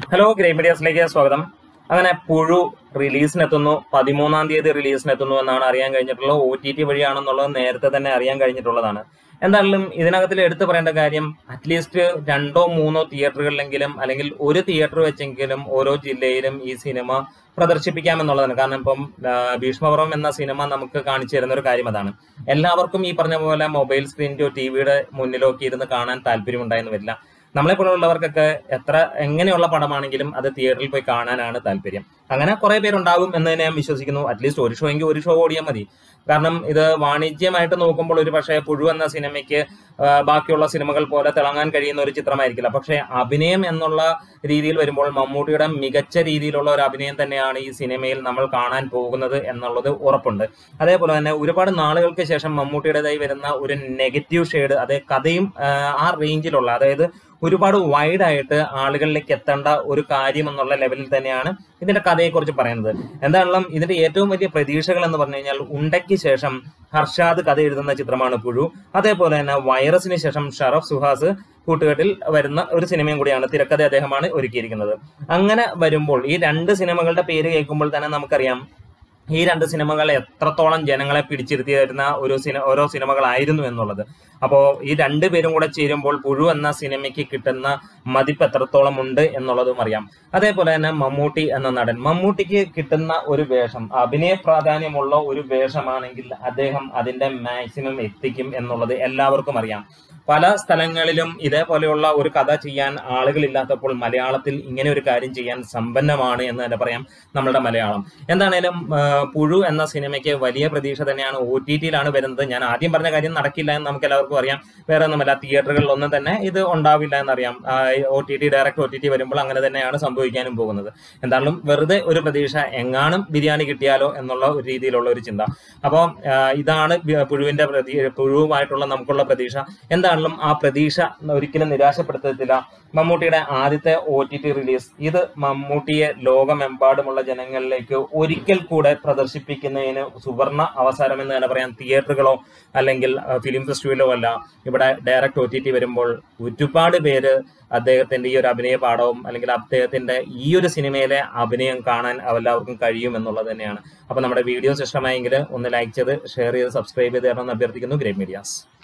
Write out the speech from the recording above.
hello grey മീഡിയാസിലേക്ക് സ്വാഗതം അങ്ങനെ പുഴു റിലീസിനെത്തുന്നു പതിമൂന്നാം തീയതി റിലീസിനെത്തുന്നു എന്നാണ് അറിയാൻ കഴിഞ്ഞിട്ടുള്ളത് ഒ ടി ടി വഴിയാണെന്നുള്ളത് നേരത്തെ തന്നെ അറിയാൻ കഴിഞ്ഞിട്ടുള്ളതാണ് എന്തായാലും ഇതിനകത്തിൽ എടുത്തു പറയേണ്ട കാര്യം അറ്റ്ലീസ്റ്റ് രണ്ടോ മൂന്നോ തിയേറ്ററുകളിലെങ്കിലും അല്ലെങ്കിൽ ഒരു തിയേറ്റർ വെച്ചെങ്കിലും ഓരോ ജില്ലയിലും ഈ സിനിമ പ്രദർശിപ്പിക്കാമെന്നുള്ളതാണ് കാരണം ഇപ്പം ആ, ഭീഷ്മപർവം എന്ന സിനിമ നമുക്ക് കാണിച്ചു തരുന്ന ഒരു കാര്യം അതാണ് എല്ലാവർക്കും ഈ പറഞ്ഞ പോലെ മൊബൈൽ സ്ക്രീനിന്റെയോ ടി വിയുടെ മുന്നിലോ ഒക്കെ ഇരുന്ന് കാണാൻ താല്പര്യമുണ്ടായെന്ന് വരില്ല നമ്മളെ പോലുള്ളവർക്കൊക്കെ എത്ര എങ്ങനെയുള്ള പടമാണെങ്കിലും അത് തിയേറ്ററിൽ പോയി കാണാനാണ് താല്പര്യം അങ്ങനെ കുറെ പേരുണ്ടാകും എന്ന് തന്നെ ഞാൻ വിശ്വസിക്കുന്നു അറ്റ്ലീസ്റ്റ് ഒരു ഷോ എങ്കിൽ ഒരു ഷോ ഓടിയാൽ മതി കാരണം ഇത് വാണിജ്യമായിട്ട് നോക്കുമ്പോൾ ഒരു പക്ഷേ പുഴു എന്ന സിനിമയ്ക്ക് ആ, ബാക്കിയുള്ള സിനിമകൾ പോലെ തിളങ്ങാൻ കഴിയുന്ന ഒരു ചിത്രമായിരിക്കില്ല പക്ഷേ അഭിനയം എന്നുള്ള രീതിയിൽ വരുമ്പോൾ മമ്മൂട്ടിയുടെ മികച്ച രീതിയിലുള്ള ഒരു അഭിനയം തന്നെയാണ് ഈ സിനിമയിൽ നമ്മൾ കാണാൻ പോകുന്നത് എന്നുള്ളത് ഉറപ്പുണ്ട് അതേപോലെ തന്നെ ഒരുപാട് നാളുകൾക്ക് ശേഷം മമ്മൂട്ടിയുടേതായി വരുന്ന ഒരു നെഗറ്റീവ് ഷെയ്ഡ് അത് കഥയും ആ, ആ റേഞ്ചിലുള്ള അതായത് ഒരുപാട് വൈഡ് ആയിട്ട് ആളുകളിലേക്ക് എത്തേണ്ട ഒരു കാര്യം എന്നുള്ള ലെവലിൽ തന്നെയാണ് ഇതിന്റെ കഥയെക്കുറിച്ച് പറയുന്നത് എന്താണെങ്കിലും ഇതിന്റെ ഏറ്റവും വലിയ പ്രതീക്ഷകൾ എന്ന് പറഞ്ഞു കഴിഞ്ഞാൽ ഉണ്ടയ്ക്ക് ശേഷം ഹർഷാദ് കഥ എഴുതുന്ന ചിത്രമാണ് പുഴു അതേപോലെ തന്നെ വൈറസിന് ശേഷം ഷറഫ് സുഹാസ് കൂട്ടുകെട്ടിൽ വരുന്ന ഒരു സിനിമയും കൂടിയാണ് തിരക്കഥ അദ്ദേഹമാണ് ഒരുക്കിയിരിക്കുന്നത് അങ്ങനെ വരുമ്പോൾ ഈ രണ്ട് സിനിമകളുടെ പേര് കേൾക്കുമ്പോൾ തന്നെ നമുക്കറിയാം ഈ രണ്ട് സിനിമകൾ എത്രത്തോളം ജനങ്ങളെ പിടിച്ചിരുത്തി വരുന്ന ഒരു സിനിമ ഓരോ സിനിമകളായിരുന്നു എന്നുള്ളത് അപ്പോൾ ഈ രണ്ട് പേരും കൂടെ ചേരുമ്പോൾ പുഴു എന്ന സിനിമയ്ക്ക് കിട്ടുന്ന മതിപ്പ് എത്രത്തോളം ഉണ്ട് എന്നുള്ളതും അറിയാം അതേപോലെ തന്നെ മമ്മൂട്ടി എന്ന നടൻ മമ്മൂട്ടിക്ക് കിട്ടുന്ന ഒരു വേഷം അഭിനയ പ്രാധാന്യമുള്ള ഒരു വേഷമാണെങ്കിൽ അദ്ദേഹം അതിന്റെ മാക്സിമം എത്തിക്കും എന്നുള്ളത് എല്ലാവർക്കും അറിയാം പല സ്ഥലങ്ങളിലും ഇതേപോലെയുള്ള ഒരു കഥ ചെയ്യാൻ ആളുകളില്ലാത്തപ്പോൾ മലയാളത്തിൽ ഇങ്ങനെ ഒരു കാര്യം ചെയ്യാൻ സമ്പന്നമാണ് എന്ന് തന്നെ പറയാം നമ്മളുടെ മലയാളം എന്താണേലും ആ, പുഴു എന്ന സിനിമയ്ക്ക് വലിയ പ്രതീക്ഷ തന്നെയാണ് ഒ ടി ടിയിലാണ് വരുന്നത് ഞാൻ ആദ്യം പറഞ്ഞ കാര്യം നടക്കില്ല എന്ന് നമുക്ക് എല്ലാവർക്കും അറിയാം വേറെ ഒന്നുമല്ല തിയേറ്ററുകളിലൊന്നും തന്നെ ഇത് ഉണ്ടാവില്ല എന്നറിയാം O T T direct O T T വരുമ്പോൾ അങ്ങനെ തന്നെയാണ് സംഭവിക്കാനും പോകുന്നത് എന്തായാലും വെറുതെ ഒരു പ്രതീക്ഷ എങ്ങാനും ബിരിയാണി കിട്ടിയാലോ എന്നുള്ള ഒരു രീതിയിലുള്ള ഒരു ചിന്ത അപ്പോൾ ഇതാണ് ബി- പുഴുവിന്റെ പ്രതി പുഴുവുമായിട്ടുള്ള നമുക്കുള്ള പ്രതീക്ഷ എന്താണെങ്കിലും ആ പ്രതീക്ഷ ഒരിക്കലും നിരാശപ്പെടുത്തത്തില്ല മമ്മൂട്ടിയുടെ ആദ്യത്തെ ഒ ടി ടി റിലീസ് ഇത് മമ്മൂട്ടിയെ ലോകമെമ്പാടുമുള്ള ജനങ്ങളിലേക്ക് ഒരിക്കൽ കൂടെ പ്രദർശിപ്പിക്കുന്നതിന് സുവർണ അവസരം എന്ന് തന്നെ പറയാം തിയേറ്ററുകളോ അല്ലെങ്കിൽ അഹ്, ഫിലിം ഫെസ്റ്റിവലോ അല്ല ഇവിടെ ഡയറക്റ്റ് ഒ ടി ടി വരുമ്പോൾ ഒരുപാട് പേര് അദ്ദേഹത്തിന്റെ ഈ ഒരു അഭിനയ പാഠവും അല്ലെങ്കിൽ അദ്ദേഹത്തിന്റെ ഈ ഒരു സിനിമയിലെ അഭിനയം കാണാൻ എല്ലാവർക്കും കഴിയും എന്നുള്ളത് തന്നെയാണ് അപ്പൊ നമ്മുടെ വീഡിയോസ് ഇഷ്ടമായെങ്കിൽ ഒന്ന് ലൈക്ക് ചെയ്ത് ഷെയർ ചെയ്ത് സബ്സ്ക്രൈബ് ചെയ്ത് തരണമെന്ന് അഭ്യർത്ഥിക്കുന്നു ഗ്രേറ്റ് മീഡിയാസ്